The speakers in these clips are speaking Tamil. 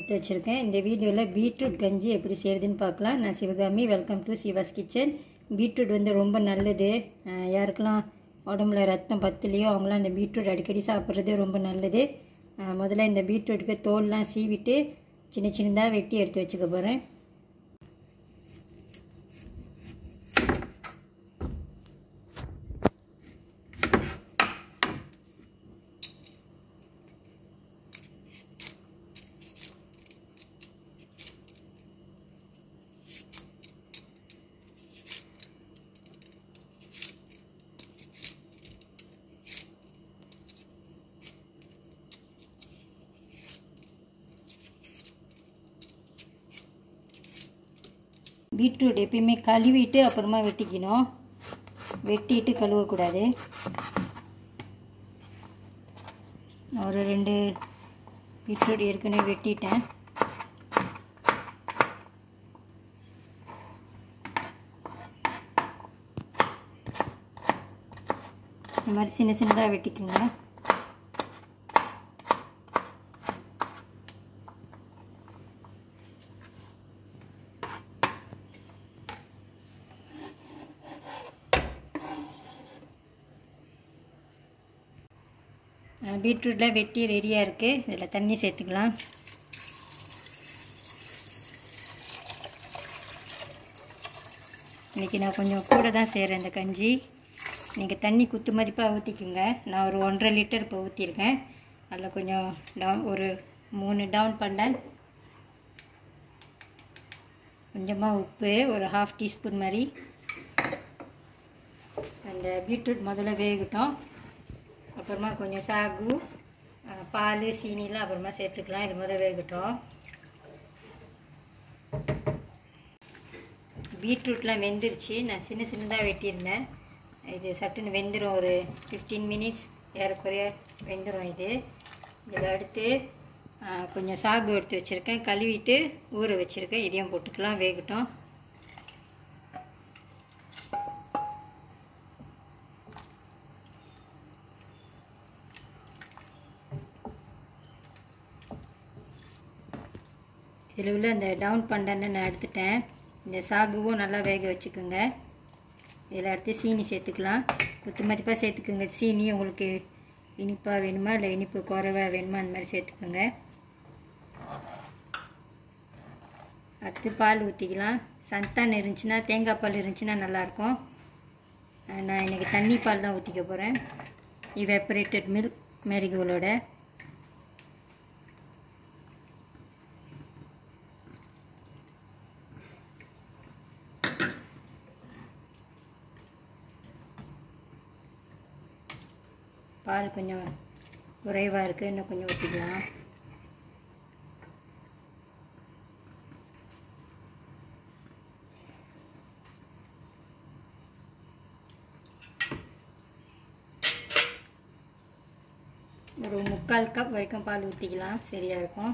எடுத்து வச்சுருக்கேன் இந்த வீடியோவில் பீட்ரூட் கஞ்சி எப்படி செய்கிறதுன்னு பார்க்கலாம் நான் Sivakami welcome to Siva's kitchen beetroot வந்து ரொம்ப நல்லது அஹ் யாருக்கெல்லாம் உடம்புல ரத்தம் பத்தலையோ அவங்களாம் இந்த பீட்ரூட் அடிக்கடி சாப்பிட்றது ரொம்ப நல்லது அஹ் முதல்ல இந்த பீட்ரூட்டுக்கு தோல்லாம் சீவிட்டு சின்ன சின்னதாக வெட்டி எடுத்து வச்சுக்க போகிறேன் பீட்ரூட் எப்பயுமே கழுவிட்டு அப்புறமா வெட்டிக்கணும் வெட்டிட்டு கழுவக்கூடாது நான் ஒரு ரெண்டு பீட்ரூட் ஏற்கனவே வெட்டிட்டேன் இந்த மாதிரி சின்ன சின்னதாக வெட்டிக்குங்க பீட்ரூட்டில் வெட்டி ரெடியாக இருக்குது இதில் தண்ணி சேர்த்துக்கலாம் இன்றைக்கி நான் கொஞ்சம் கூட தான் செய்கிறேன் இந்த கஞ்சி நீங்கள் தண்ணி குத்து மதிப்பாக ஊற்றிக்குங்க நான் ஒரு ஒன்றரை லிட்டர் இப்போ ஊற்றிருக்கேன் அதில் கொஞ்சம் டவுன் ஒரு மூணு டவுன் பண்ணேன் கொஞ்சமாக உப்பு ஒரு ஹாஃப் டீஸ்பூன் மாதிரி அந்த பீட்ரூட் முதல்ல வேகட்டும் அப்புறமா கொஞ்சம் சாகு பால் சீனிலாம் அப்புறமா சேர்த்துக்கலாம் இது முதல் வேகட்டும் பீட்ரூட்லாம் வெந்துருச்சு நான் சின்ன சின்னதாக வெட்டியிருந்தேன் இது சட்டுன்னு வெந்துடும் ஒரு ஃபிஃப்டீன் மினிட்ஸ் ஏறக்குறைய வெந்துடும் இது இதில் அடுத்து கொஞ்சம் சாகு எடுத்து வச்சுருக்கேன் கழுவிட்டு ஊற வச்சுருக்கேன் இதையும் போட்டுக்கலாம் வேகட்டும் இதில் உள்ள அந்த டவுன் பண்டன்னு நான் எடுத்துட்டேன் இந்த சாகுவும் நல்லா வேக வச்சுக்கோங்க இதில் அடுத்து சீனி சேர்த்துக்கலாம் குத்து மதிப்பாக சேர்த்துக்குங்க சீனி உங்களுக்கு இனிப்பாக வேணுமா இல்லை இனிப்பு குறைவாக வேணுமா அந்த மாதிரி சேர்த்துக்கோங்க அடுத்து பால் ஊற்றிக்கலாம் சந்தான் இருந்துச்சுன்னா தேங்காய் பால் இருந்துச்சுன்னா நல்லாயிருக்கும் நான் இன்றைக்கி தண்ணி பால் தான் ஊற்றிக்க போகிறேன் இவெப்பரேட்டட் மில்க் மேரிகோலோட பால் கொஞ்சம் குறைவாக இருக்குது இன்னும் கொஞ்சம் ஊற்றிக்கலாம் ஒரு முக்கால் கப் வரைக்கும் பால் ஊற்றிக்கலாம் சரியாக இருக்கும்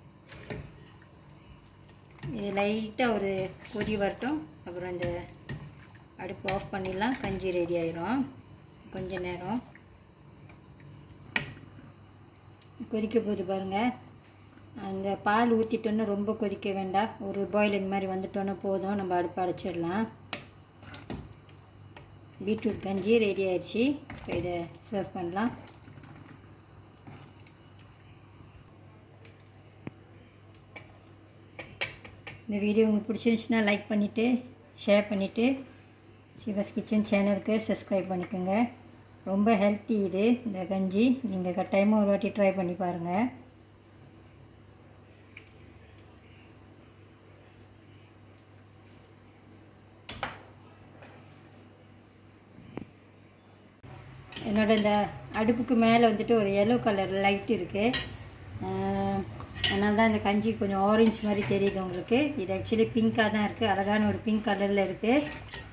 இது லைட்டாக ஒரு கொதி வரட்டும் அப்புறம் இந்த அடுப்பு ஆஃப் பண்ணிடலாம் கஞ்சி ரெடி ஆயிரும் கொஞ்ச நேரம் கொதிக்க போகுது பாருங்கள் அந்த பால் ஊற்றிட்டோன்னு ரொம்ப கொதிக்க வேண்டாம் ஒரு பாயில் இந்த மாதிரி வந்துட்டோன்னே போதும் நம்ம அடுப்பு அடைச்சிடலாம் பீட்ரூட் கஞ்சி ரெடி ஆயிடுச்சு இப்போ இதை சர்வ் பண்ணலாம் இந்த வீடியோ உங்களுக்கு பிடிச்சிருந்துச்சுன்னா லைக் பண்ணிவிட்டு ஷேர் பண்ணிவிட்டு சிவஸ் கிச்சன் சேனலுக்கு சப்ஸ்கிரைப் பண்ணிக்கோங்க ரொம்ப ஹெல்த்தி இது இந்த கஞ்சி நீங்கள் கட்டாயமாக ஒரு வாட்டி ட்ரை பண்ணி பாருங்கள் என்னோட இந்த அடுப்புக்கு மேலே வந்துட்டு ஒரு எல்லோ கலர் லைட் இருக்குது அதனால தான் இந்த கஞ்சி கொஞ்சம் ஆரஞ்சு மாதிரி தெரியுது உங்களுக்கு இது ஆக்சுவலி பிங்க்காக தான் இருக்குது அழகான ஒரு பிங்க் கலரில் இருக்குது